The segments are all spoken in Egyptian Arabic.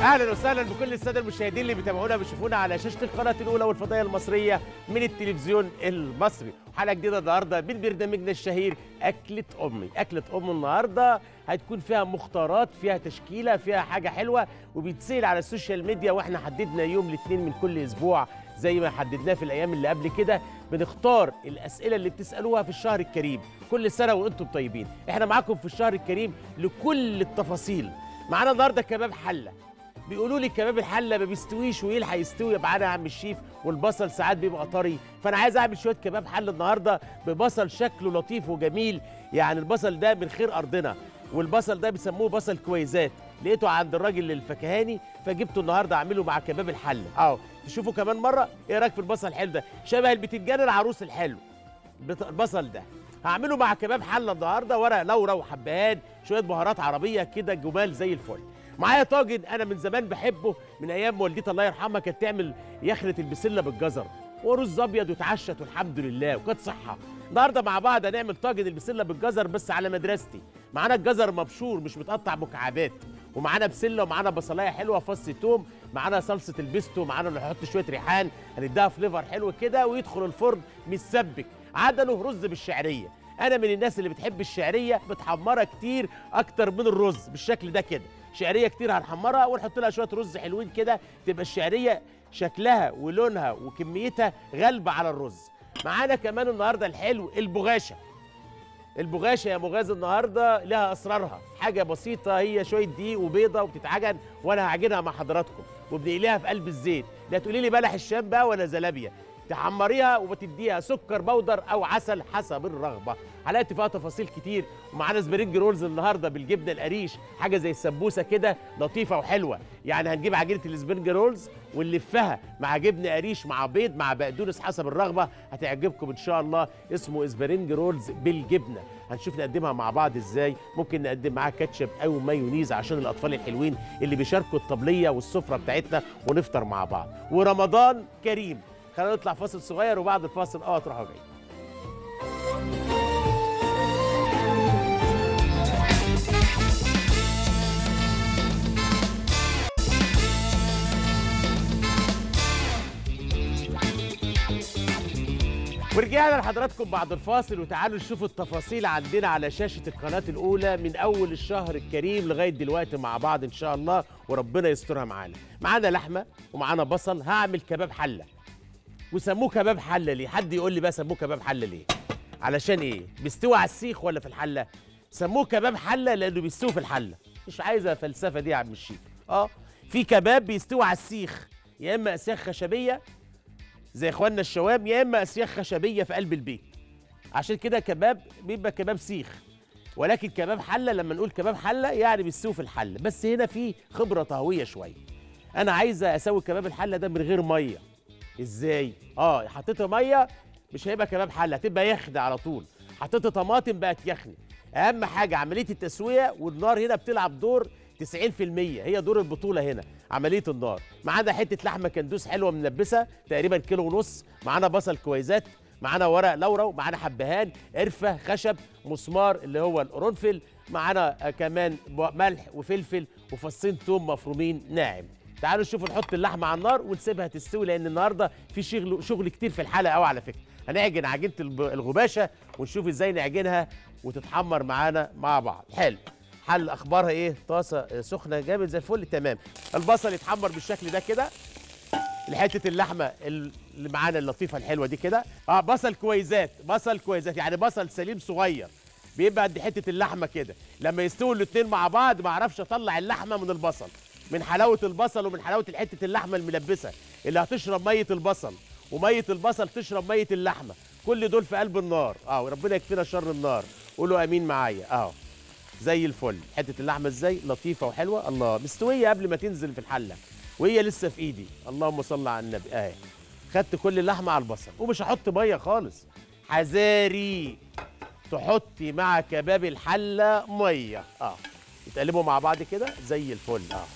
اهلا وسهلا بكل الساده المشاهدين اللي بيتابعونا بيشوفونا على شاشه القناه الاولى والفضائيه المصريه من التلفزيون المصري حلقه جديده النهارده من برنامجنا الشهير اكله امي اكله ام النهارده هتكون فيها مختارات فيها تشكيله فيها حاجه حلوه وبيتسال على السوشيال ميديا واحنا حددنا يوم الاثنين من كل اسبوع زي ما حددناه في الايام اللي قبل كده بنختار الاسئله اللي بتسالوها في الشهر الكريم كل سنه وانتم طيبين احنا معاكم في الشهر الكريم لكل التفاصيل معانا النهارده كباب حله بيقولوا لي كباب الحله ما بيستويش ويلحق يستوي معانا يا عم الشيف والبصل ساعات بيبقى طري فانا عايز اعمل شويه كباب حله النهارده ببصل شكله لطيف وجميل يعني البصل ده من خير ارضنا والبصل ده بيسموه بصل كويزات لقيته عند الراجل الفكهاني فجبته النهارده اعمله مع كباب الحله اهو تشوفوا كمان مره ايه رايك في البصل الحلو ده شبه البتنجان العروس الحلو بت- البصل ده هعمله مع كباب حله النهارده ورق لورا وحبهان شويه بهارات عربيه كده جمال زي الفل معايا طاجن انا من زمان بحبه من ايام والدتي الله يرحمها كانت تعمل يخنه البسله بالجزر ورز ابيض واتعشت والحمد لله وكانت صحه النهارده مع بعض هنعمل طاجن البسله بالجزر بس على مدرستي معانا الجزر مبشور مش متقطع مكعبات ومعانا بسله ومعانا بصلايه حلوه فص توم معانا صلصه البيستو معانا نحط شويه ريحان هنديها فليفر حلو كده ويدخل الفرن متسبك عدله رز بالشعريه انا من الناس اللي بتحب الشعريه متحمره كتير اكتر من الرز بالشكل ده كده شعريه كتير هنحمرها ونحط لها شويه رز حلوين كده تبقى الشعريه شكلها ولونها وكميتها غالبه على الرز معانا كمان النهارده الحلو البغاشه البغاشه يا مغاز النهارده لها اسرارها حاجه بسيطه هي شويه دقيق وبيضه وبتتعجن وانا هعجنها مع حضراتكم وبنقليها في قلب الزيت لا تقولي لي بلح الشام بقى ولا زلابيا تحمريها وبتديها سكر بودر او عسل حسب الرغبه هلاقي فيها تفاصيل كتير ومعانا سبرينج رولز النهارده بالجبنه القريش حاجه زي السمبوسه كده لطيفه وحلوه يعني هنجيب عجينه السبرينج رولز ونلفها مع جبنه قريش مع بيض مع بقدونس حسب الرغبه هتعجبكم ان شاء الله اسمه سبرينج رولز بالجبنه هنشوف نقدمها مع بعض ازاي ممكن نقدم معاها كاتشب او مايونيز عشان الاطفال الحلوين اللي بيشاركوا الطبليه والسفره بتاعتنا ونفطر مع بعض ورمضان كريم خلينا نطلع فاصل صغير وبعد الفاصل اه تروحوا جاي ورجعنا لحضراتكم بعد الفاصل وتعالوا نشوف التفاصيل عندنا على شاشة القناة الأولى من أول الشهر الكريم لغاية دلوقتي مع بعض إن شاء الله وربنا يسترها معانا معانا لحمة ومعانا بصل هعمل كباب حلة وسموه كباب حلة ليه حد يقول لي بقى سموه كباب حلة ليه علشان إيه بيستوي على السيخ ولا في الحلة سموه كباب حلة لأنه بيستوي في الحلة مش عايزة فلسفة دي يا عم الشيخ اه في كباب بيستوي على السيخ يا إما أسياخ خشبية زي اخواننا الشوام يا اما اسياخ خشبيه في قلب البيت عشان كده كباب بيبقى كباب سيخ ولكن كباب حله لما نقول كباب حله يعني بيستوي في الحله بس هنا في خبره طهويه شويه انا عايزه اسوي كباب الحله ده من غير ميه ازاي اه حطيت ميه مش هيبقى كباب حله هتبقى يخنه على طول حطيت طماطم بقت يخنه اهم حاجه عمليه التسويه والنار هنا بتلعب دور 90% هي دور البطوله هنا عمليه النار معانا حته لحمه كندوس حلوه منبسه تقريبا كيلو ونص معانا بصل كويزات معانا ورق لورا ومعانا حبهان قرفه خشب مسمار اللي هو القرنفل معانا آه، كمان ب- ملح وفلفل وفصين توم مفرومين ناعم تعالوا نشوف نحط اللحمه على النار ونسيبها تستوي لان النهارده في شغل شغل كتير في الحلقه قوي على فكره هنعجن عجينه الب- الغباشه ونشوف ازاي نعجنها وتتحمر معانا مع بعض حلو حل اخبارها ايه طاسه آه، سخنه جامد زي الفل تمام البصل يتحمر بالشكل ده كده لحته اللحمه اللي معانا اللطيفه الحلوه دي كده اه بصل كويزات بصل كويزات يعني بصل سليم صغير بيبقى قد حته اللحمه كده لما يستووا الاتنين مع بعض ما اعرفش اطلع اللحمه من البصل من حلاوه البصل ومن حلاوه حته اللحمه الملبسه اللي هتشرب ميه البصل وميه البصل تشرب ميه اللحمه كل دول في قلب النار اه وربنا يكفينا شر النار قولوا امين معايا اه زي الفل حته اللحمه ازاي لطيفه وحلوه الله مستويه قبل ما تنزل في الحله وهي لسه في ايدي اللهم صل على النبي اهي خدت كل اللحمه على البصل ومش هحط ميه خالص حذاري تحطي مع كباب الحله ميه اه يتقلبوا مع بعض كده زي الفل اه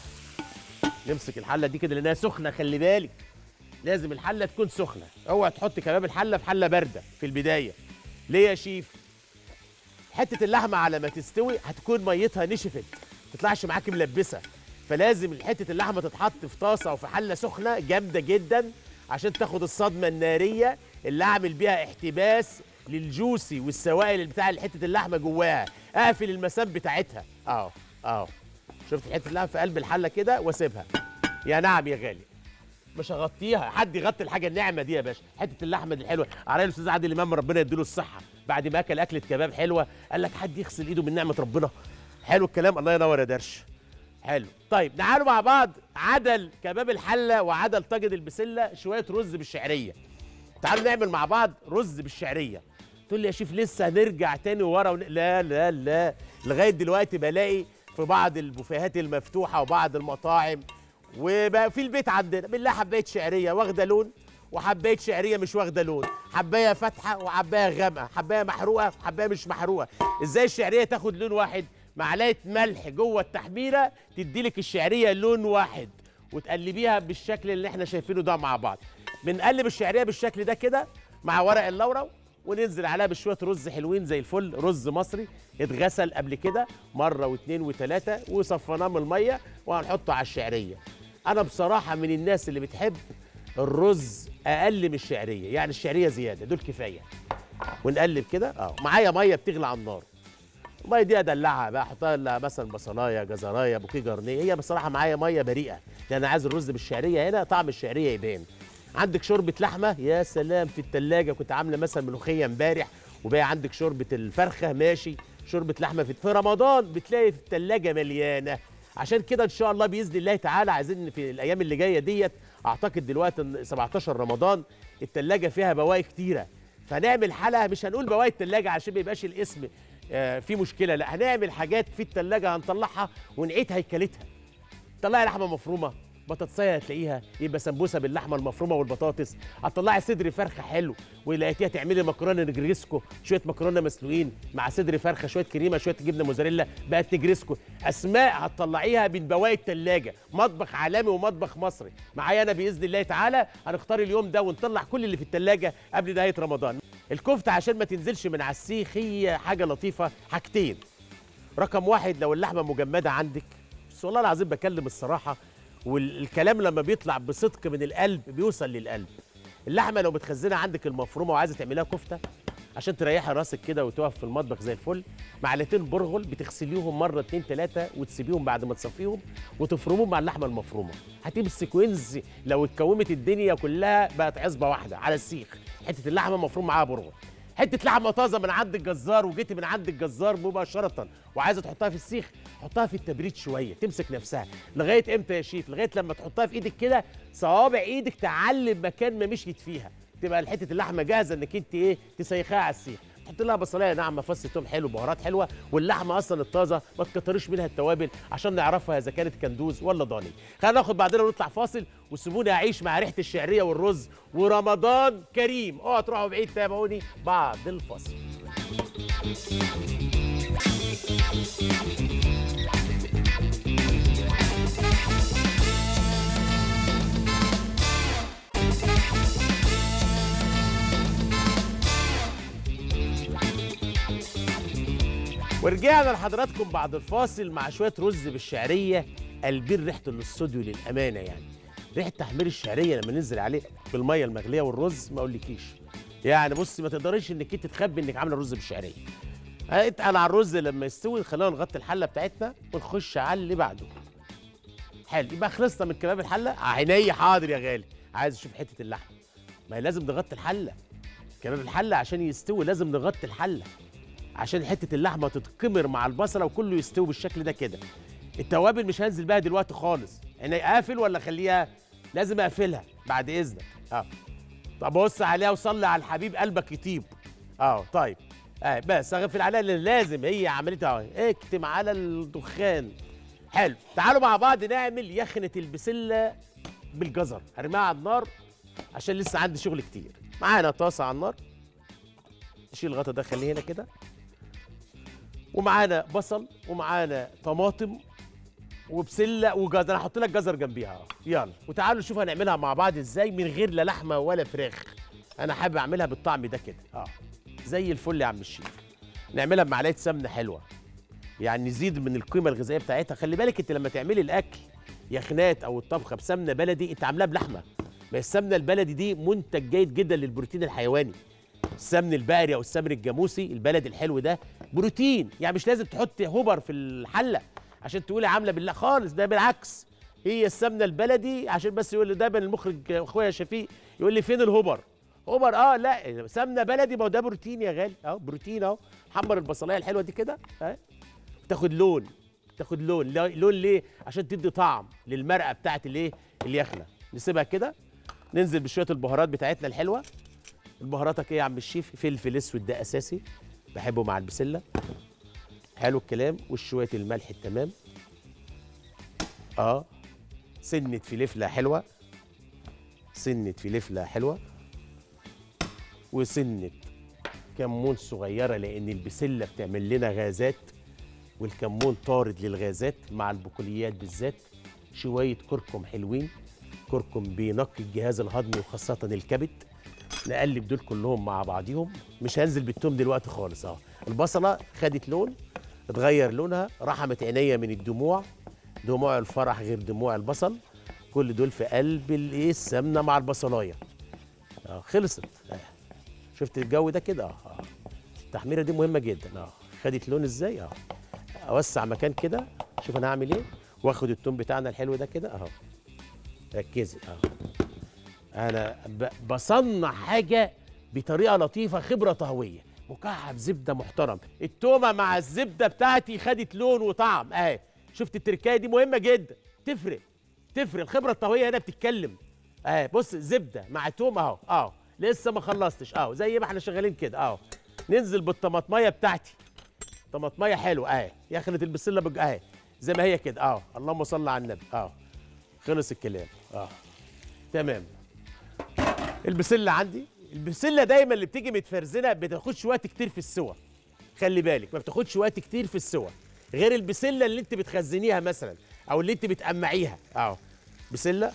نمسك الحله دي كده لانها سخنه خلي بالك لازم الحله تكون سخنه اوعى تحط كباب الحله في حله بارده في البدايه ليه يا شيف حته اللحمه على ما تستوي هتكون ميتها نشفت ما تطلعش معاكي ملبسه فلازم حته اللحمه تتحط في طاسه او في حله سخنه جامده جدا عشان تاخد الصدمه الناريه اللي اعمل بيها احتباس للجوسي والسوائل اللي بتاع حته اللحمه جواها اقفل المسام بتاعتها اهو اهو شفت حته اللحمه في قلب الحله كده واسيبها يا نعم يا غالي مش هغطيها حد يغطي الحاجه الناعمه دي يا باشا حته اللحمه دي الحلوه على الاستاذ عادل امام ربنا يديله الصحه بعد ما اكل اكله كباب حلوه قال لك حد يغسل ايده من نعمه ربنا حلو الكلام الله ينور يا درش حلو طيب تعالوا مع بعض عدل كباب الحله وعدل طاجن البسله شويه رز بالشعريه تعالوا نعمل مع بعض رز بالشعريه تقول لي يا شيف لسه هنرجع تاني ورا ون... لا لا لا لغايه دلوقتي بلاقي في بعض البوفيهات المفتوحه وبعض المطاعم وبقى في البيت عندنا بالله حبايه شعريه واخده لون وحبايه شعريه مش واخده لون حبايه فاتحه وحبايه غامقه حبايه محروقه وحبايه مش محروقه ازاي الشعريه تاخد لون واحد معلقه ملح جوه التحميره تديلك الشعريه لون واحد وتقلبيها بالشكل اللي احنا شايفينه ده مع بعض بنقلب الشعريه بالشكل ده كده مع ورق اللورا وننزل عليها بشويه رز حلوين زي الفل رز مصري اتغسل قبل كده مره واثنين وثلاثه وصفناه من الميه وهنحطه على الشعريه انا بصراحه من الناس اللي بتحب الرز اقل من الشعريه يعني الشعريه زياده دول كفايه ونقلب كده اه معايا ميه بتغلي على النار الميه دي ادلعها بقى احطها لها مثلا بصلايه جزرايه بوكيه جرنيه هي بصراحه معايا ميه بريئه لان عايز الرز بالشعريه هنا طعم الشعريه يبان عندك شوربه لحمه يا سلام في التلاجة كنت عامله مثلا ملوخيه امبارح وبقى عندك شوربه الفرخه ماشي شوربه لحمه في, في رمضان بتلاقي في التلاجة مليانه عشان كده ان شاء الله باذن الله تعالى عايزين في الايام اللي جايه ديت اعتقد دلوقتي إن 17 رمضان التلاجة فيها بواقي كتيره فنعمل حلقه مش هنقول بواقي التلاجة عشان ما يبقاش الاسم آه، في مشكله لا هنعمل حاجات في التلاجة هنطلعها ونعيد هيكلتها طلعي لحمه مفرومه بطاطسيه هتلاقيها يبقى سمبوسه باللحمه المفرومه والبطاطس هتطلعي صدر فرخه حلو ولقيتيها تعملي مكرونه نجريسكو شويه مكرونه مسلوقين مع صدر فرخه شويه كريمه شويه جبنه موزاريلا بقت نجريسكو اسماء هتطلعيها من بواقي التلاجة مطبخ عالمي ومطبخ مصري معايا انا باذن الله تعالى هنختار اليوم ده ونطلع كل اللي في التلاجة قبل نهايه رمضان الكفته عشان ما تنزلش من على السيخ هي حاجه لطيفه حاجتين رقم واحد لو اللحمه مجمده عندك بس والله العظيم بكلم الصراحه والكلام لما بيطلع بصدق من القلب بيوصل للقلب اللحمه لو متخزنه عندك المفرومه وعايزه تعمليها كفته عشان تريحي راسك كده وتقف في المطبخ زي الفل معلقتين برغل بتغسليهم مره اتنين تلاته وتسيبيهم بعد ما تصفيهم وتفرموهم مع اللحمه المفرومه هتمسك وينز لو اتكومت الدنيا كلها بقت عصبه واحده على السيخ حته اللحمه مفروم معاها برغل حته لحمه طازه من عند الجزار وجيتي من عند الجزار مباشره وعايزه تحطها في السيخ حطها في التبريد شويه تمسك نفسها لغايه امتى يا شيف لغايه لما تحطها في ايدك كده صوابع ايدك تعلم مكان ما مشيت فيها تبقى حته اللحمه جاهزه انك انت ايه تسيخها على السيخ تحط لها بصلايه ناعمه فص توم حلو بهارات حلوه واللحمه اصلا الطازه ما تكتريش منها التوابل عشان نعرفها اذا كانت كندوز ولا ضاني خلينا ناخد بعدين ونطلع فاصل وسيبوني اعيش مع ريحه الشعريه والرز ورمضان كريم اوعوا تروحوا بعيد تابعوني بعد الفاصل ورجعنا لحضراتكم بعد الفاصل مع شويه رز بالشعريه قلبين ريحه الاستوديو للامانه يعني ريحه تحمير الشعريه لما ننزل عليه بالميه المغليه والرز ما اقولكيش يعني بصي ما تقدريش انك انت تخبي انك عامله رز بالشعريه اتقل على الرز لما يستوي خلينا نغطي الحله بتاعتنا ونخش على اللي بعده حلو يبقى خلصنا من كباب الحله عيني حاضر يا غالي عايز اشوف حته اللحمه ما هي لازم نغطي الحله كباب الحله عشان يستوي لازم نغطي الحله عشان حته اللحمه تتكمر مع البصله وكله يستوي بالشكل ده كده التوابل مش هنزل بيها دلوقتي خالص انا اقفل ولا اخليها لازم اقفلها بعد اذنك اه طب بص عليها وصلي على الحبيب قلبك يطيب اه طيب اه بس اغفل عليها لأن لازم هي عملتها اهو اكتم على الدخان حلو تعالوا مع بعض نعمل يخنه البسله بالجزر هرميها على النار عشان لسه عندي شغل كتير معانا طاسه على النار نشيل الغطا ده خليه هنا كده ومعانا بصل ومعانا طماطم وبسله وجزر انا هحط لك جزر جنبيها اهو يلا وتعالوا نشوف هنعملها مع بعض ازاي من غير لا لحمه ولا فراخ انا حابب اعملها بالطعم ده كده اه زي الفل يا عم الشيف نعملها بمعلقه سمنه حلوه يعني نزيد من القيمه الغذائيه بتاعتها خلي بالك انت لما تعملي الاكل يخنات او الطبخه بسمنه بلدي انت عاملاها بلحمه ما السمنه البلدي دي منتج جيد جدا للبروتين الحيواني السمن البقري او السمن الجاموسي البلدي الحلو ده بروتين يعني مش لازم تحط هوبر في الحله عشان تقولي عامله بالله خالص ده بالعكس هي السمنه البلدي عشان بس يقول لي دايما المخرج اخويا شفيق يقول لي فين الهوبر هوبر اه لا سمنه بلدي ما هو ده بروتين يا غالي اهو بروتين اهو حمر البصلايه الحلوه دي كده ها تاخد لون تاخد لون لا- لون ليه عشان تدي طعم للمرقه بتاعت الايه اليخنه نسيبها كده ننزل بشويه البهارات بتاعتنا الحلوه البهاراتك ايه يا عم الشيف فلفل اسود ده اساسي بحبه مع البسله حلو الكلام وشويه الملح التمام اه سنه فلفله حلوه سنه فلفله حلوه وسنه كمون صغيره لان البسله بتعمل لنا غازات والكمون طارد للغازات مع البقوليات بالذات شويه كركم حلوين كركم بينقي الجهاز الهضمي وخاصه الكبد نقلب دول كلهم مع بعضيهم مش هنزل بالتوم دلوقتي خالص اه البصله خدت لون اتغير لونها رحمت عينيا من الدموع دموع الفرح غير دموع البصل كل دول في قلب الايه السمنه مع البصلايه اه خلصت آه. شفت الجو ده كده اه آه. التحميره دي مهمه جدا اه خدت لون ازاي اه اوسع مكان كده شوف انا هعمل ايه واخد التوم بتاعنا الحلو ده كده اهو ركزي اهو انا ب- بصنع حاجه بطريقه لطيفه خبره طهويه مكعب زبده محترم التومه مع الزبده بتاعتي خدت لون وطعم اهي شفت التركايه دي مهمه جدا تفرق تفرق الخبره الطهويه هنا بتتكلم اهي بص زبده مع توم اهو اهو لسه ما خلصتش اهو زي ما احنا شغالين كده اهو ننزل بالطماطميه بتاعتي طماطميه حلوه اهي يخنة البسله بج... اهي زي ما هي كده اهو اللهم صل على النبي اهو خلص الكلام اه تمام البسله عندي البسله دايما اللي بتيجي متفرزنه بتاخدش وقت كتير في السوى خلي بالك ما بتاخدش وقت كتير في السوى غير البسله اللي انت بتخزنيها مثلا او اللي انت بتقمعيها اهو بسله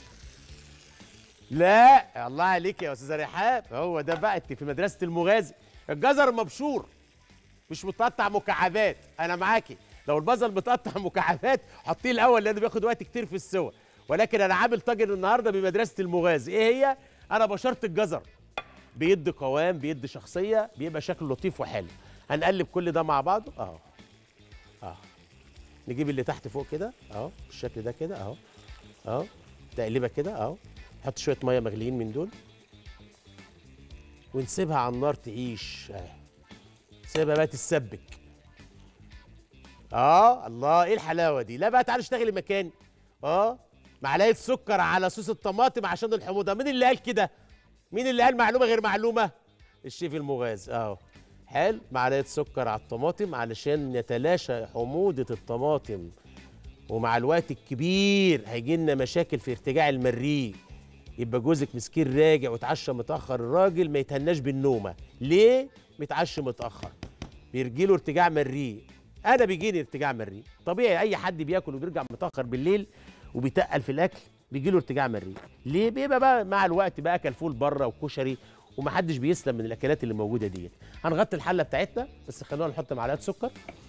لا الله عليك يا استاذه رحاب هو ده بقى انت في مدرسه المغازي الجزر مبشور مش متقطع مكعبات انا معاكي لو البصل متقطع مكعبات حطيه الاول لانه بياخد وقت كتير في السوى ولكن انا عامل طاجن النهارده بمدرسه المغازي ايه هي انا بشرت الجزر بيدي قوام بيدي شخصيه بيبقى شكله لطيف وحلو هنقلب كل ده مع بعضه اهو اهو نجيب اللي تحت فوق كده اهو بالشكل ده كده اهو اهو تقلبها كده اهو نحط شويه ميه مغليين من دول ونسيبها على النار تعيش اهي سيبها بقى تتسبك اه الله ايه الحلاوه دي لا بقى تعالى اشتغلي مكاني اه معلقه سكر على صوص الطماطم عشان الحموضه مين اللي قال كده مين اللي قال معلومه غير معلومه الشيف المغاز اهو حلو معلقه سكر على الطماطم علشان نتلاشى حموضه الطماطم ومع الوقت الكبير هيجي لنا مشاكل في ارتجاع المريء يبقى جوزك مسكين راجع وتعشى متاخر الراجل ما يتهناش بالنومه ليه متعشى متاخر بيجي له ارتجاع مريء انا بيجيني ارتجاع مريء طبيعي اي حد بياكل وبيرجع متاخر بالليل وبيتقل في الاكل بيجي له ارتجاع مريء ليه بيبقى بقى مع الوقت بقى اكل فول بره وكشري ومحدش بيسلم من الاكلات اللي موجوده ديت هنغطي الحله بتاعتنا بس خلونا نحط معلقه سكر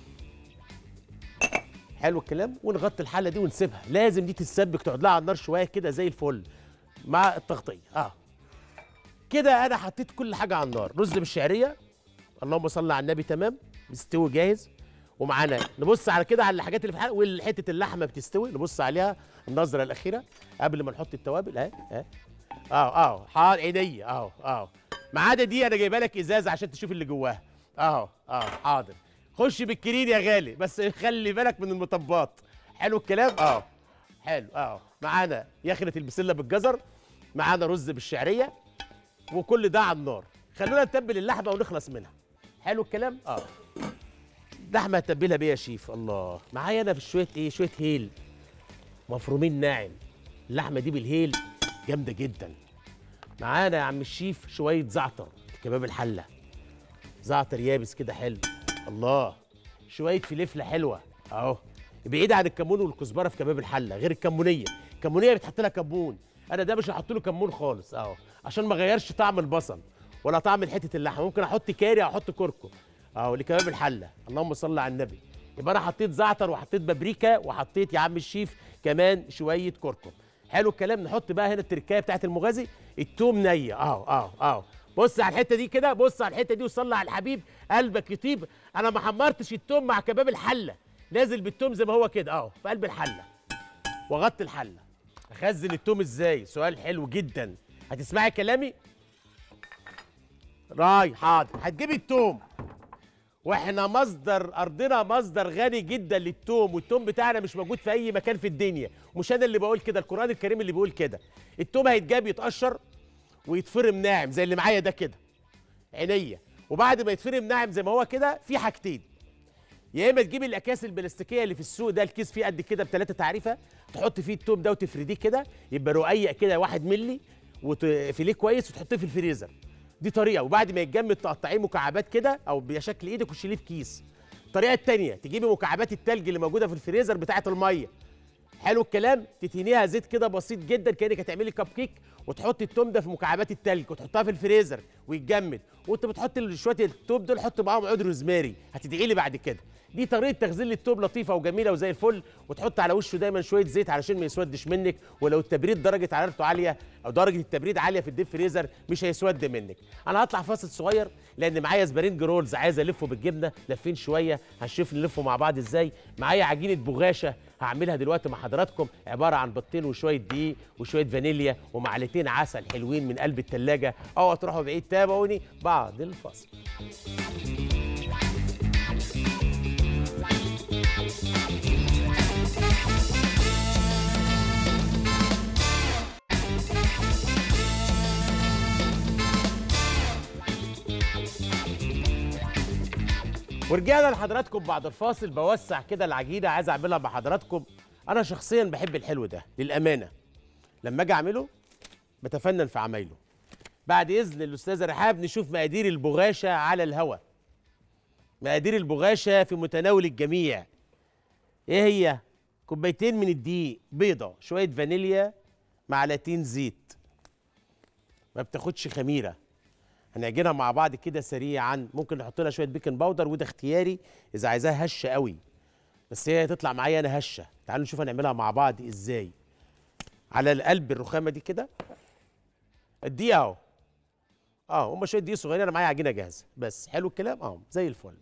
حلو الكلام ونغطي الحله دي ونسيبها لازم دي تتسبك تقعد لها على النار شويه كده زي الفل مع التغطيه اه كده انا حطيت كل حاجه على النار رز بالشعريه اللهم صل على النبي تمام مستوي جاهز ومعانا نبص على كده على الحاجات اللي في الحلقه والحته اللحمه بتستوي نبص عليها النظره الاخيره قبل ما نحط التوابل اهي اهي اه اه حاضر عينيا اهو اهو ما عدا دي انا جايبه لك ازازه عشان تشوف اللي جواها اهو اه حاضر خش بالكريم يا غالي بس خلي بالك من المطبات حلو الكلام اه حلو اه معانا يخنة البسله بالجزر معانا رز بالشعريه وكل ده على النار خلونا نتبل اللحمه ونخلص منها حلو الكلام اه لحمه هتبلها بيه يا شيف الله معايا انا في شويه ايه شويه هيل مفرومين ناعم اللحمه دي بالهيل جامده جدا معانا يا عم الشيف شويه زعتر كباب الحله زعتر يابس كده حلو الله شويه فلفله حلوه اهو بعيد عن الكمون والكزبره في كباب الحله غير الكمونيه الكمونيه بتحط لها كمون انا ده مش هحط له كمون خالص اهو عشان ما اغيرش طعم البصل ولا طعم حته اللحمه ممكن احط كاري او احط كركم اهو لكباب الحله اللهم صل على النبي يبقى انا حطيت زعتر وحطيت بابريكا وحطيت يا عم الشيف كمان شويه كركم حلو الكلام نحط بقى هنا التركايه بتاعت المغازي التوم نيه اهو اهو اهو بص على الحته دي كده بص على الحته دي وصلي على الحبيب قلبك يطيب انا ما حمرتش التوم مع كباب الحله نازل بالتوم زي ما هو كده اهو في قلب الحله وغطي الحله اخزن التوم ازاي سؤال حلو جدا هتسمعي كلامي راي حاضر هتجيبي التوم واحنا مصدر ارضنا مصدر غني جدا للتوم والتوم بتاعنا مش موجود في اي مكان في الدنيا مش انا اللي بقول كده القران الكريم اللي بيقول كده التوم هيتجاب يتقشر ويتفرم ناعم زي اللي معايا ده كده عينيا وبعد ما يتفرم ناعم زي ما هو كده في حاجتين يا اما تجيب الاكياس البلاستيكيه اللي في السوق ده الكيس فيه قد كده بثلاثه تعريفه تحط فيه التوم ده وتفرديه كده يبقى رقيق كده واحد ملي وتفيليه كويس وتحطيه في الفريزر دي طريقه وبعد ما يتجمد تقطعيه مكعبات كده او بشكل ايدك وتشيليه في كيس الطريقه الثانيه تجيبي مكعبات التلج اللي موجوده في الفريزر بتاعه الميه حلو الكلام تدهنيها زيت كده بسيط جدا كانك هتعملي كب كيك وتحطي التوم ده في مكعبات التلج وتحطها في الفريزر ويتجمد وانت بتحطي شويه التوم دول حط معاهم عود روزماري هتدعي لي بعد كده دي طريقه تخزين للتوم لطيفه وجميله وزي الفل وتحط على وشه دايما شويه زيت علشان ما يسودش منك ولو التبريد درجه حرارته عاليه او درجه التبريد عاليه في الديب فريزر مش هيسود منك انا هطلع فاصل صغير لان معايا سبارينج رولز عايز الفه بالجبنه لافين شويه هنشوف نلفه مع بعض ازاي معايا عجينه بغاشه هعملها دلوقتي مع حضراتكم عباره عن بيضتين وشويه دقيق وشويه فانيليا ومعلقتين عسل حلوين من قلب الثلاجه او تروحوا بعيد تابعوني بعد الفاصل ورجعنا لحضراتكم بعد الفاصل بوسع كده العجينه عايز اعملها مع حضراتكم انا شخصيا بحب الحلو ده للامانه لما اجي اعمله بتفنن في عمايله بعد اذن الاستاذه رحاب نشوف مقادير البغاشه على الهوا مقادير البغاشه في متناول الجميع ايه هي كوبايتين من الدقيق بيضه شويه فانيليا معلقتين زيت ما بتاخدش خميره هنعجنها مع بعض كده سريعا ممكن نحط لها شويه بيكنج باودر وده اختياري اذا عايزاها هشه قوي بس هي تطلع معايا انا هشه تعالوا نشوف هنعملها مع بعض ازاي على القلب الرخامه دي كده الدقيق اهو اه هم شويه دقيق صغيرين انا معايا عجينه جاهزه بس حلو الكلام اه زي الفل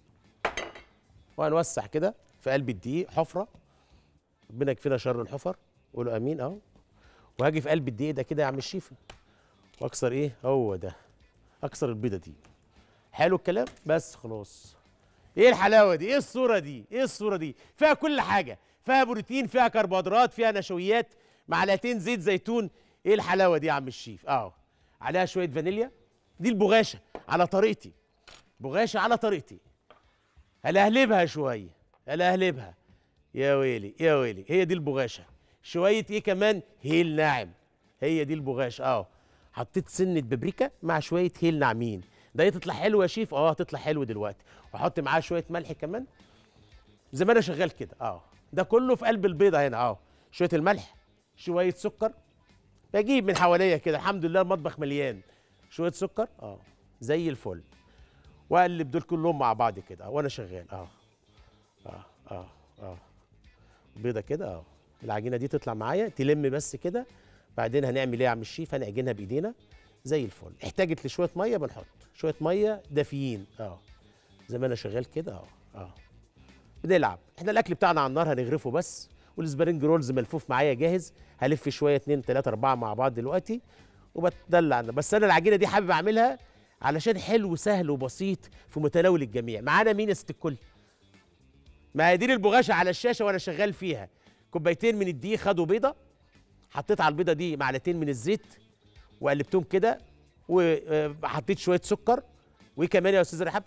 وهنوسع كده في قلب الدقيق حفره ربنا يكفينا شر الحفر قولوا امين اهو وهاجي في قلب الدقيق ده كده يا عم الشيف واكسر ايه هو ده اكسر البيضه دي حلو الكلام بس خلاص ايه الحلاوه دي ايه الصوره دي ايه الصوره دي فيها كل حاجه فيها بروتين فيها كربوهيدرات فيها نشويات معلقتين زيت زيتون ايه الحلاوه دي يا عم الشيف اه عليها شويه فانيليا دي البغاشه على طريقتي بغاشه على طريقتي هلهلبها شويه هلهلبها يا ويلي يا ويلي هي دي البغاشه شويه ايه كمان هيل ناعم هي دي البغاشه اه حطيت سنه بابريكا مع شويه هيل ناعمين ده تطلع حلو يا شيف اه هتطلع حلو دلوقتي واحط معاه شويه ملح كمان زي ما انا شغال كده اه ده كله في قلب البيضه هنا اه شويه الملح شويه سكر بجيب من حواليا كده الحمد لله المطبخ مليان شويه سكر اه زي الفل واقلب دول كلهم مع بعض كده وانا شغال اه اه اه اه بيضه كده اه العجينه دي تطلع معايا تلم بس كده بعدين هنعمل ايه يا عم الشيف هنعجنها بايدينا زي الفل احتاجت لشويه ميه بنحط شويه ميه دافيين اه زي ما انا شغال كده اه اه بنلعب احنا الاكل بتاعنا على النار هنغرفه بس والسبرينج رولز ملفوف معايا جاهز هلف شويه اتنين تلاته اربعه مع بعض دلوقتي وبتدلع بس انا العجينه دي حابب اعملها علشان حلو سهل وبسيط في متناول الجميع معانا مين يا ست الكل مقادير البغاشه على الشاشه وانا شغال فيها كوبايتين من الدقيق خدوا بيضه حطيت على البيضه دي معلقتين من الزيت وقلبتهم كده وحطيت شويه سكر وكمان يا استاذ رحاب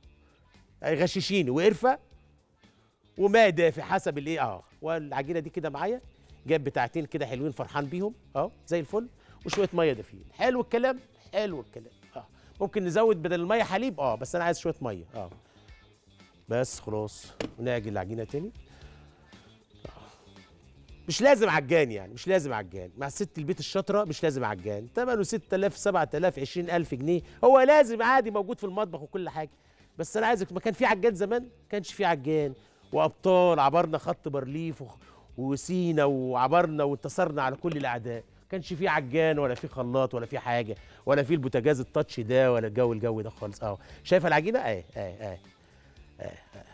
غششيني وقرفه وماء دافي حسب الايه اه والعجينه دي كده معايا جايب بتاعتين كده حلوين فرحان بيهم اه زي الفل وشويه ميه دافيين حلو الكلام حلو الكلام اه ممكن نزود بدل الميه حليب اه بس انا عايز شويه ميه اه بس خلاص ونعجن العجينه تاني مش لازم عجان يعني مش لازم عجان مع ست البيت الشاطره مش لازم عجان ثمنه 6000 7000 20000 جنيه هو لازم عادي موجود في المطبخ وكل حاجه بس انا عايزك ما كان في عجان زمان كانش في عجان وابطال عبرنا خط بارليف وخ- وسينا وعبرنا وانتصرنا على كل الاعداء كانش في عجان ولا في خلاط ولا في حاجه ولا في البوتاجاز التاتش ده ولا الجو الجو ده خالص اه شايفه العجينه اهي اهي اهي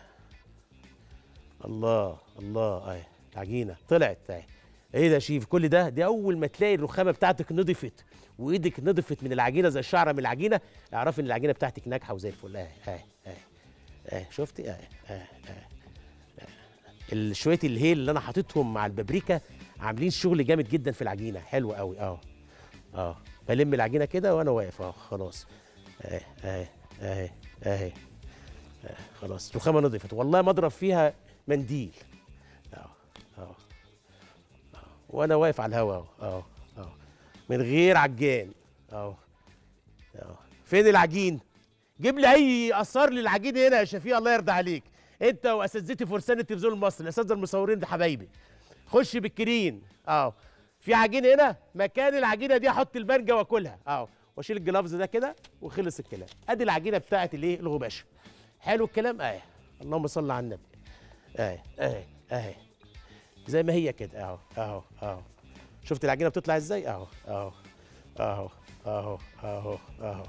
الله الله اهي العجينه طلعت اهي ايه ده يا شيف كل ده دي اول ما تلاقي الرخامه بتاعتك نضفت وايدك نضفت من العجينه زي الشعره من العجينه اعرفي ان العجينه بتاعتك ناجحه وزي الفل اهي اهي اهي اهي شفتي اهي اهي اهي ال- شويه الهيل اللي انا حاططهم مع البابريكا عاملين شغل جامد جدا في العجينه حلو قوي اه اه بلم العجينه كده وانا واقف اه خلاص اهي اهي اهي اهي آه، خلاص الرخامه نضفت والله ما اضرب فيها منديل اه اه آه. وانا واقف على الهوا اهو اه اه من غير عجان اه اه فين العجين جيب لي اي اثار للعجين هنا يا شفيق الله يرضى عليك انت واساتذتي فرسان التلفزيون المصري الاساتذه المصورين ده حبايبي خش بالكرين اه في عجين هنا مكان العجينه دي احط المانجا واكلها اه واشيل الجلافز ده كده وخلص الكلام ادي العجينه بتاعت الايه الغباشه حلو الكلام اهي اللهم صل على النبي اهي اهي اهي زي ما هي كده اهو اهو اهو شفت العجينه بتطلع ازاي اهو اهو اهو اهو اهو اهو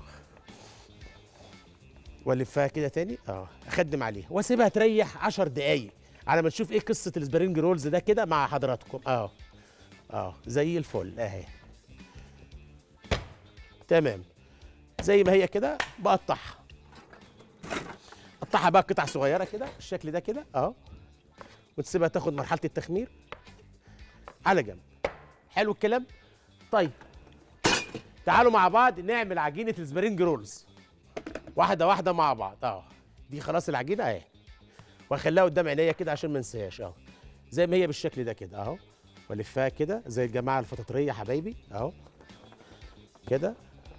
والفها كده تاني اه اخدم عليها واسيبها تريح 10 دقايق على ما نشوف ايه قصه السبرينج رولز ده كده مع حضراتكم اه اه زي الفل اهي تمام زي ما هي كده بقطعها قطعها بقى قطع صغيره كده بالشكل ده كده اه وتسيبها تاخد مرحله التخمير على جنب حلو الكلام طيب تعالوا مع بعض نعمل عجينه السبرينج رولز واحده واحده مع بعض اه دي خلاص العجينه اهي واخليها قدام عينيا كده عشان ما انساهاش اهو زي ما هي بالشكل ده كده اهو والفها كده زي الجماعه الفطاطريه حبايبي اهو كده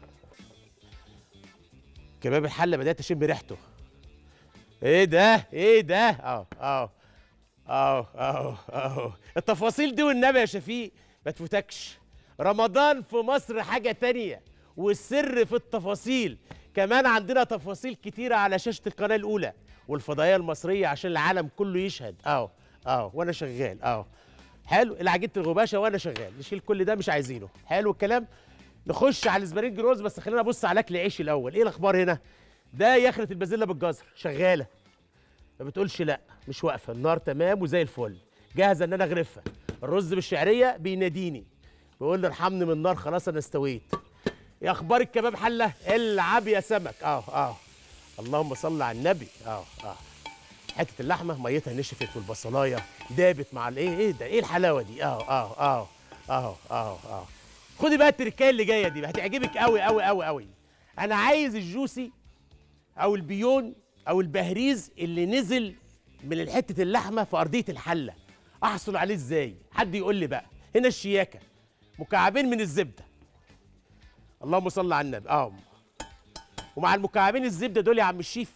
كباب الحله بدات اشم ريحته ايه ده ايه ده اه اه اه اه اه التفاصيل دي والنبي يا شفيق ما تفوتكش رمضان في مصر حاجة تانية والسر في التفاصيل كمان عندنا تفاصيل كتيرة على شاشة القناة الأولى والفضائية المصرية عشان العالم كله يشهد اه اه وانا شغال اه حلو العجينة الغباشة وانا شغال نشيل كل ده مش عايزينه حلو الكلام نخش على السبرينج رولز بس خلينا نبص على اكل عيش الاول ايه الاخبار هنا ده يخرة البازيلا بالجزر شغاله ما بتقولش لا مش واقفه النار تمام وزي الفل جاهزه ان انا اغرفها الرز بالشعريه بيناديني بيقول لي ارحمني من النار خلاص انا استويت يا اخبار الكباب حله العب يا سمك اه اه اللهم صل على النبي اه اه حته اللحمه ميتها نشفت والبصلايه دابت مع الايه ايه ده ايه الحلاوه دي اه اه اه اه اه اه خدي بقى التركايه اللي جايه دي هتعجبك قوي قوي قوي قوي انا عايز الجوسي او البيون او البهريز اللي نزل من حته اللحمه في ارضيه الحله احصل عليه ازاي حد يقول لي بقى هنا الشياكه مكعبين من الزبده اللهم صل على النبي اه ومع المكعبين الزبده دول يا عم الشيف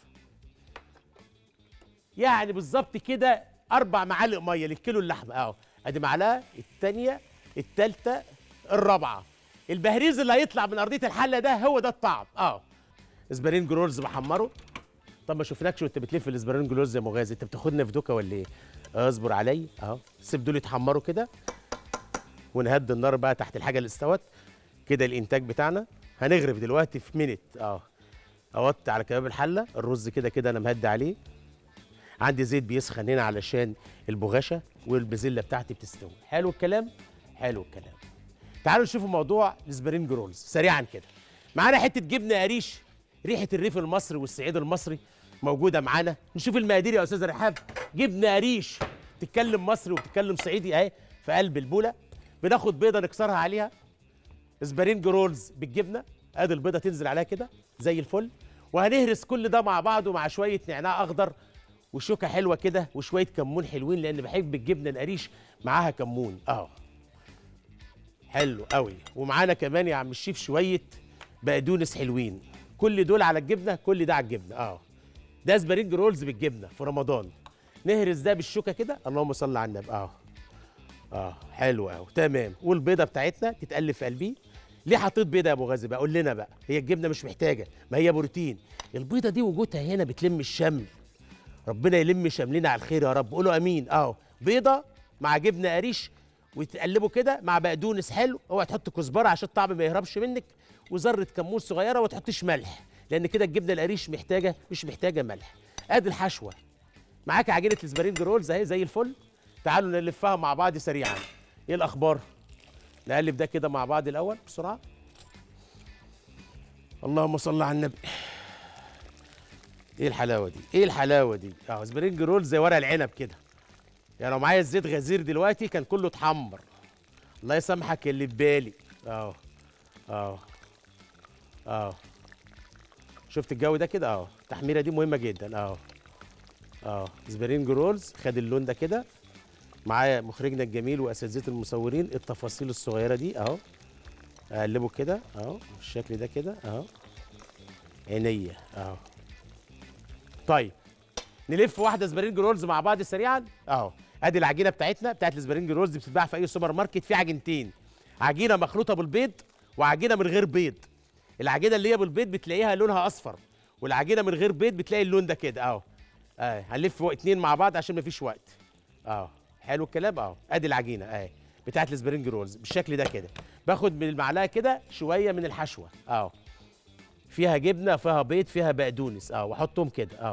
يعني بالظبط كده اربع معالق ميه للكيلو اللحمه اهو ادي معلقه الثانيه الثالثه الرابعه البهريز اللي هيطلع من ارضيه الحله ده هو ده الطعم اه اسبرين جرولز بحمره طب ما شفناكش وانت بتلف الاسبرين جرولز يا مغازي انت بتاخدنا في دوكا ولا ايه اصبر علي اهو سيب دول يتحمروا كده ونهدي النار بقى تحت الحاجه اللي استوت كده الانتاج بتاعنا هنغرف دلوقتي في مينت اه اوطي على كباب الحله الرز كده كده انا مهدي عليه عندي زيت بيسخن هنا علشان البغاشه والبزله بتاعتي بتستوي حلو الكلام حلو الكلام تعالوا نشوفوا موضوع السبرينج رولز سريعا كده معانا حته جبنه قريش ريحه الريف المصري والصعيد المصري موجوده معانا نشوف المقادير يا استاذ رحاب جبنه قريش تتكلم مصري وبتتكلم صعيدي اهي في قلب البوله بناخد بيضه نكسرها عليها سبرينج رولز بالجبنه ادي البيضه تنزل عليها كده زي الفل وهنهرس كل ده مع بعضه مع شويه نعناع اخضر وشوكه حلوه كده وشويه كمون حلوين لان بحب الجبنه القريش معاها كمون اه حلو قوي ومعانا كمان يا عم الشيف شويه بقدونس حلوين كل دول على الجبنه كل ده على الجبنه اه ده سبرينج رولز بالجبنه في رمضان نهرس ده بالشوكه كده اللهم صل على النبي اه اه حلو قوي تمام والبيضه بتاعتنا تتقلب في قلبيه ليه حطيت بيضه يا ابو غازي بقى قول لنا بقى هي الجبنه مش محتاجه ما هي بروتين البيضه دي وجودها هنا بتلم الشمل ربنا يلم شملنا على الخير يا رب قولوا امين اهو بيضه مع جبنه قريش وتقلبوا كده مع بقدونس حلو اوعى تحط كزبره عشان الطعم ما يهربش منك وذره كمون صغيره وما تحطيش ملح لان كده الجبنه القريش محتاجه مش محتاجه ملح ادي الحشوه معاك عجينه الاسبرينج رولز اهي زي الفل تعالوا نلفها مع بعض سريعا ايه الاخبار نقلب ده كده مع بعض الاول بسرعه اللهم صل على النبي ايه الحلاوه دي ايه الحلاوه دي اه سبرينج رول زي ورق العنب كده يعني لو معايا الزيت غزير دلوقتي كان كله اتحمر الله يسامحك اللي في بالي اه اه اه شفت الجو ده كده اه التحميره دي مهمه جدا اه اه سبرينج رولز خد اللون ده كده معايا مخرجنا الجميل واساتذه المصورين التفاصيل الصغيره دي اهو اقلبه كده اهو بالشكل ده كده اهو عينيا اهو طيب نلف واحده سبرينج رولز مع بعض سريعا اهو ادي العجينه بتاعتنا بتاعت السبرينج رولز بتتباع في اي سوبر ماركت في عجينتين عجينه مخلوطه بالبيض وعجينه من غير بيض العجينه اللي هي بالبيض بتلاقيها لونها اصفر والعجينه من غير بيض بتلاقي اللون ده كده اهو اه هنلف اتنين مع بعض عشان مفيش وقت اهو حلو الكلام اهو ادي العجينه اهي بتاعت السبرينج رولز بالشكل ده كده باخد من المعلقه كده شويه من الحشوه اهو فيها جبنه فيها بيض فيها بقدونس اه واحطهم كده اه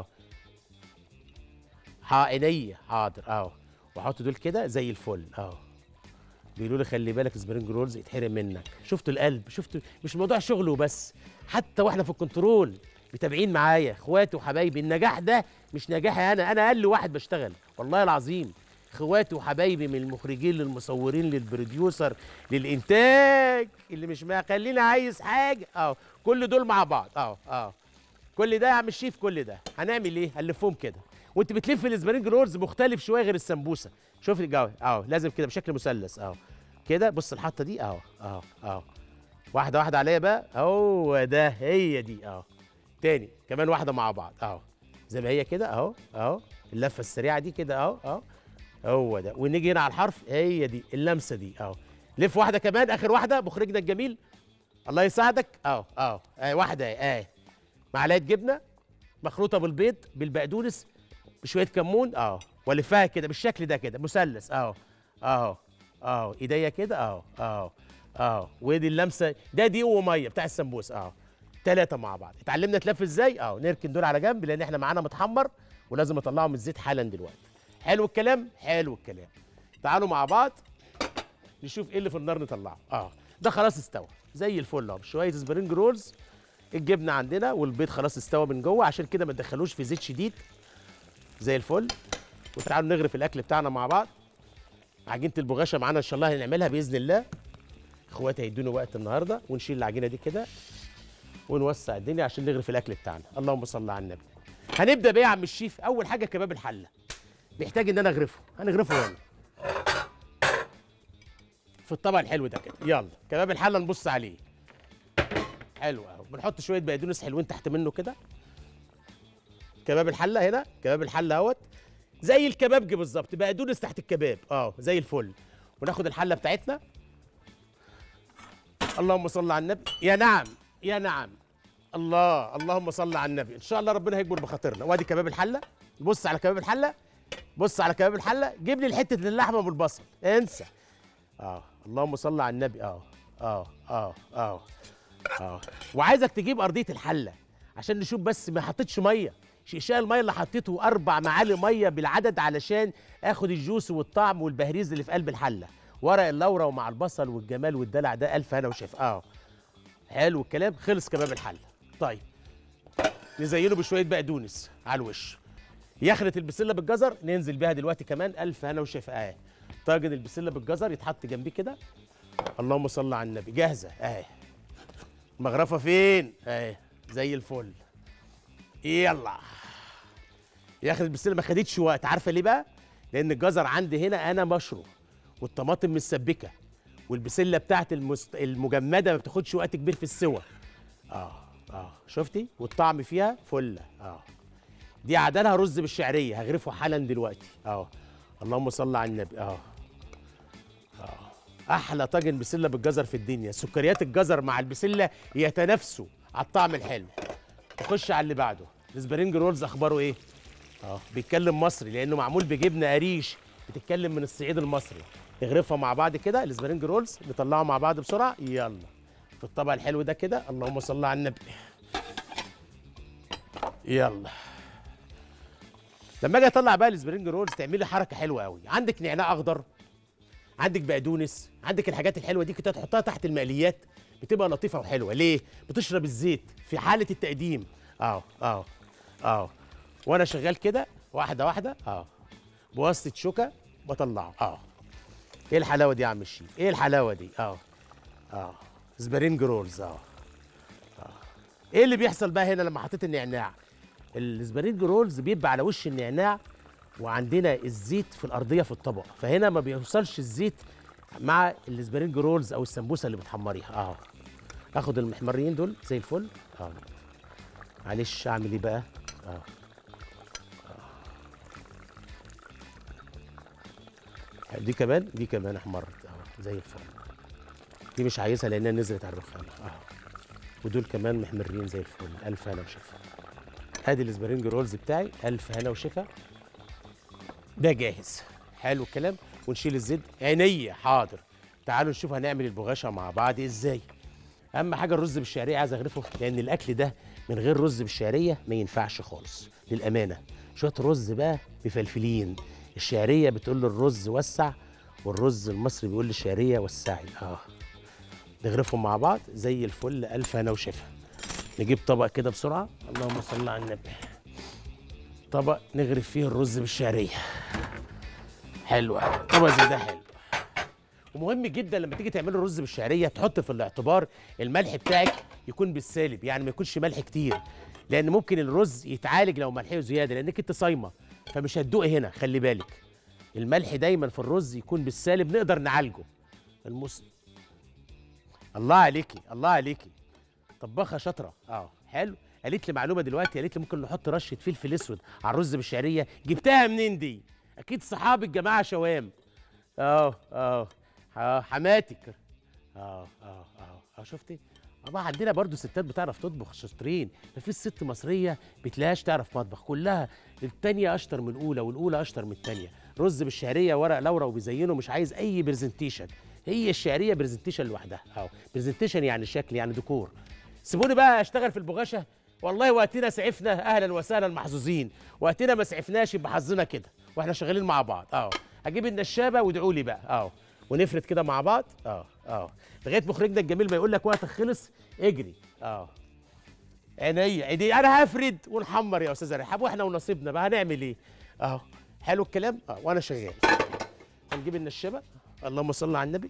عينيا حاضر اه واحط دول كده زي الفل اه بيقولوا لي خلي بالك سبرينج رولز يتحرق منك شفتوا القلب شفتوا مش موضوع شغل وبس حتى واحنا في الكنترول متابعين معايا اخواتي وحبايبي النجاح ده مش نجاحي انا انا اقل واحد بشتغل والله العظيم اخواتي وحبايبي من المخرجين للمصورين للبروديوسر للانتاج اللي مش مخليني عايز حاجه اه كل دول مع بعض اه اه كل ده يا عم الشيف كل ده هنعمل ايه هنلفهم كده وانت بتلف السبرينج رولز مختلف شويه غير السمبوسه شوف الجو اه لازم كده بشكل مثلث اه كده بص الحطه دي اه اه اه واحده واحده عليا بقى هو ده هي دي اه تاني كمان واحده مع بعض اهو زي ما هي كده اهو اهو اللفه السريعه دي كده اهو اهو هو ده ونيجي هنا على الحرف هي دي اللمسه دي اهو لف واحده كمان اخر واحده مخرجنا الجميل الله يساعدك اهو اهو اهي واحده اهي اهي معلقه جبنه مخلوطه بالبيض بالبقدونس بشويه كمون اهو والفها كده بالشكل ده كده مثلث اهو اهو اهو ايديا كده اهو اهو اهو ودي اللمسه ده دي وميه بتاع السمبوس اهو ثلاثه مع بعض اتعلمنا تلف ازاي اهو نركن دول على جنب لان احنا معانا متحمر ولازم اطلعه من الزيت حالا دلوقتي حلو الكلام حلو الكلام تعالوا مع بعض نشوف ايه اللي في النار نطلعه اه ده خلاص استوى زي الفل اهو شويه سبرينج رولز الجبنه عندنا والبيض خلاص استوى من جوه عشان كده ما تدخلوش في زيت شديد زي الفل وتعالوا نغرف الاكل بتاعنا مع بعض عجينه البغاشه معانا ان شاء الله هنعملها باذن الله اخواتي هيدونا وقت النهارده ونشيل العجينه دي كده ونوسع الدنيا عشان نغرف الاكل بتاعنا اللهم صل على النبي هنبدا بايه يا عم الشيف اول حاجه كباب الحله محتاج ان انا اغرفه هنغرفه هنا في الطبق الحلو ده كده يلا كباب الحله نبص عليه حلو اهو بنحط شويه بقدونس حلوين تحت منه كده كباب الحله هنا كباب الحله اهوت زي الكبابجي بالظبط بقدونس تحت الكباب اه زي الفل وناخد الحله بتاعتنا اللهم صل على النبي يا نعم يا نعم الله اللهم صل على النبي ان شاء الله ربنا هيكبر بخاطرنا وادي كباب الحله بص على كباب الحله بص على كباب الحله جيب لي حته اللحمه بالبصل انسى اه اللهم صل على النبي اه اه اه اه اه وعايزك تجيب ارضيه الحله عشان نشوف بس ما حطيتش ميه شيشان الميه اللي حطيته اربع معالق ميه بالعدد علشان اخد الجوس والطعم والبهريز اللي في قلب الحله ورق اللورة ومع البصل والجمال والدلع ده الف هنا وشاف اه حلو الكلام خلص كباب الحله طيب نزينه بشويه بقدونس على الوش يخنة البسله بالجزر ننزل بيها دلوقتي كمان الف هنا وشاف اه طاجن البسله بالجزر يتحط جنبيه كده اللهم صل على النبي جاهزه اهي المغرفه فين اهي زي الفل يلا ياخد البسله ما خدتش وقت عارفه ليه بقى لان الجزر عندي هنا انا مشروم والطماطم متسبكه والبسله بتاعت المست... المجمده ما بتاخدش وقت كبير في السوى اه اه شفتي والطعم فيها فله اه دي عدلها رز بالشعريه هغرفه حالا دلوقتي اه اللهم صل على النبي اه اه احلى طاجن بسله بالجزر في الدنيا سكريات الجزر مع البسله يتنافسوا على الطعم الحلو نخش على اللي بعده الاسبرينج رولز اخباره ايه اه بيتكلم مصري لانه معمول بجبنه قريش بتتكلم من الصعيد المصري نغرفها مع بعض كده الاسبرينج رولز نطلعه مع بعض بسرعه يلا في الطبق الحلو ده كده اللهم صل على النبي يلا لما اجي اطلع بقى الاسبرينج رولز تعملي حركه حلوه قوي عندك نعناع اخضر عندك بقدونس عندك الحاجات الحلوه دي كده تحطها تحت المقليات بتبقى لطيفه وحلوه ليه بتشرب الزيت في حاله التقديم اه اه اه وانا شغال كده واحده واحده اه بواسطه شوكه بطلعه اه ايه الحلاوه دي يا عم الشيف ايه الحلاوه دي اه اه سبرينج رولز اه اه ايه اللي بيحصل بقى هنا لما حطيت النعناع السبرينج رولز بيبقى على وش النعناع وعندنا الزيت في الارضيه في الطبق فهنا ما بيوصلش الزيت مع السبرينج رولز او السمبوسه اللي بتحمريها اه اخد المحمرين دول زي الفل اه معلش اعمل ايه بقى اه آه. دي كمان دي كمان احمرت اه زي الفل دي مش عايزها لانها نزلت على الرخام اه ودول كمان محمرين زي الفل الف هنا وشفا ادي السبرينج رولز بتاعي الف هنا وشفا ده جاهز حلو الكلام ونشيل الزيت عينيا حاضر تعالوا نشوف هنعمل البغاشة مع بعض ازاي اهم حاجه الرز بالشعريه عايز اغرفه لان الاكل ده من غير رز بالشعريه ما ينفعش خالص للامانه شويه رز بقى مفلفلين الشعريه بتقول للرز وسع والرز المصري بيقول للشعريه وسعي اه نغرفهم مع بعض زي الفل الف هنا وشفا نجيب طبق كده بسرعه اللهم صل على النبي طبق نغرف فيه الرز بالشعريه حلو أوي. طبق زي ده حلو ومهم جدا لما تيجي تعملي الرز بالشعريه تحط في الاعتبار الملح بتاعك يكون بالسالب يعني ما يكونش ملح كتير لان ممكن الرز يتعالج لو ملحيه زياده لانك انت صايمه فمش هتدوقي هنا خلي بالك الملح دايما في الرز يكون بالسالب نقدر نعالجه المس الله عليكي الله عليكي طباخه شاطره اه حلو قالت لي معلومه دلوقتي قالت لي ممكن نحط رشه فلفل اسود على الرز بالشعريه جبتها منين دي اكيد صحاب الجماعه شوام اه اه اه حماتك اه اه اه اه شفتي طبعا عندنا برضو ستات بتعرف تطبخ شاطرين مفيش ست مصريه بتلاقيهاش تعرف مطبخ كلها التانية اشطر من الاولى والاولى اشطر من التانية رز بالشعريه ورق لورا وبيزينه مش عايز اي برزنتيشن هي الشعريه برزنتيشن لوحدها اهو برزنتيشن يعني شكل يعني ديكور سيبوني بقى اشتغل في البغاشه والله وقتنا سعفنا اهلا وسهلا محظوظين وقتنا ما سعفناش يبقى حظنا كده واحنا شغالين مع بعض اه هجيب النشابه وادعوا لي بقى اه ونفرد كده مع بعض اه اه لغايه مخرجنا الجميل ما يقول لك وقتك خلص اجري اه عينيا عيني انا هفرد ونحمر يا استاذه رحاب واحنا ونصيبنا بقى هنعمل ايه اهو حلو الكلام اه وانا شغال هنجيب النشابه اللهم صل على النبي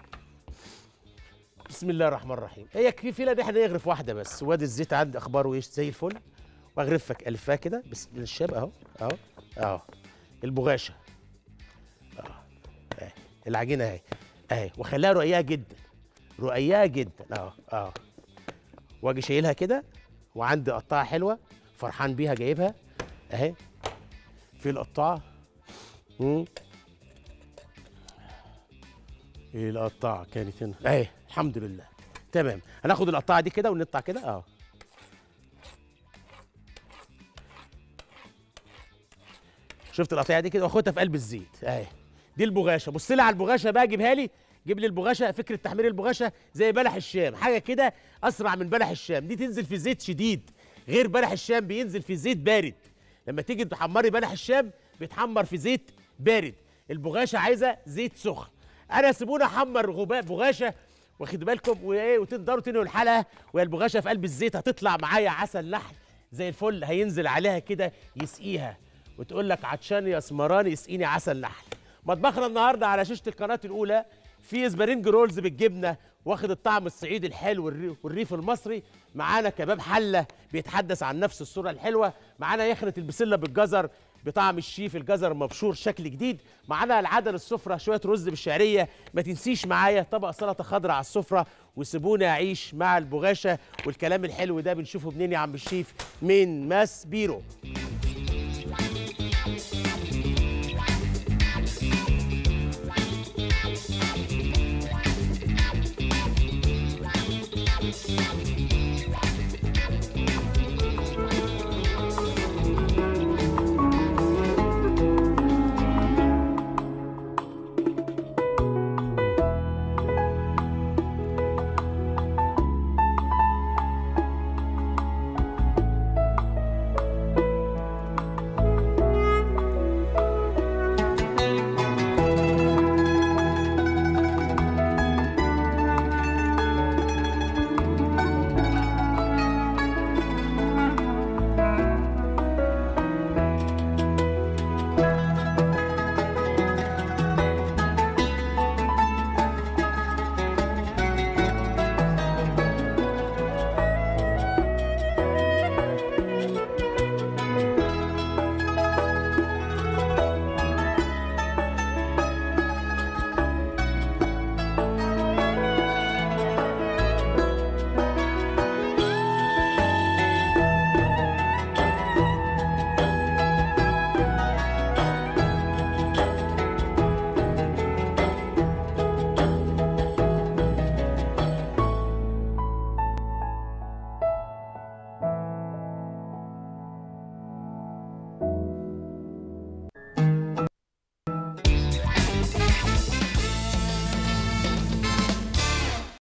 بسم الله الرحمن الرحيم هي كفيله ان احنا نغرف واحده بس وادي الزيت عندي اخباره ايش زي الفل واغرفك الفها كده بس الشاب اهو اهو اهو البغاشه اه اهي العجينه اهي اهي واخليها رقيقه جدا رقيقه جدا اه اه واجي شايلها كده وعندي قطاعه حلوه فرحان بيها جايبها اهي في القطاعه مم. ايه القطاعه كانت هنا اهي الحمد لله تمام هناخد القطاعه دي كده ونقطع كده اه شفت القطيعه دي كده واخدها في قلب الزيت اهي دي البغاشه بص لي على البغاشه بقى جيبها لي جيب لي البغاشه فكره تحمير البغاشه زي بلح الشام حاجه كده اسرع من بلح الشام دي تنزل في زيت شديد غير بلح الشام بينزل في زيت بارد لما تيجي تحمري بلح الشام بيتحمر في زيت بارد البغاشه عايزه زيت سخن انا سيبوني احمر غباء بغاشه واخد بالكم وايه وتقدروا تنهوا الحلقه وهي البغاشه في قلب الزيت هتطلع معايا عسل نحل زي الفل هينزل عليها كده يسقيها وتقول لك عطشان يا اسمراني يسقيني عسل نحل مطبخنا النهارده على شاشه القناه الاولى في سبارينج رولز بالجبنه واخد الطعم الصعيدي الحلو والري- والريف المصري معانا كباب حله بيتحدث عن نفس الصوره الحلوه معانا يخنه البسله بالجزر بطعم الشيف الجزر مبشور شكل جديد معانا العدل السفره شويه رز بالشعريه ما تنسيش معايا طبق سلطه خضراء على السفره وسيبوني اعيش مع البغاشه والكلام الحلو ده بنشوفه منين يا عم الشيف من ماس بيرو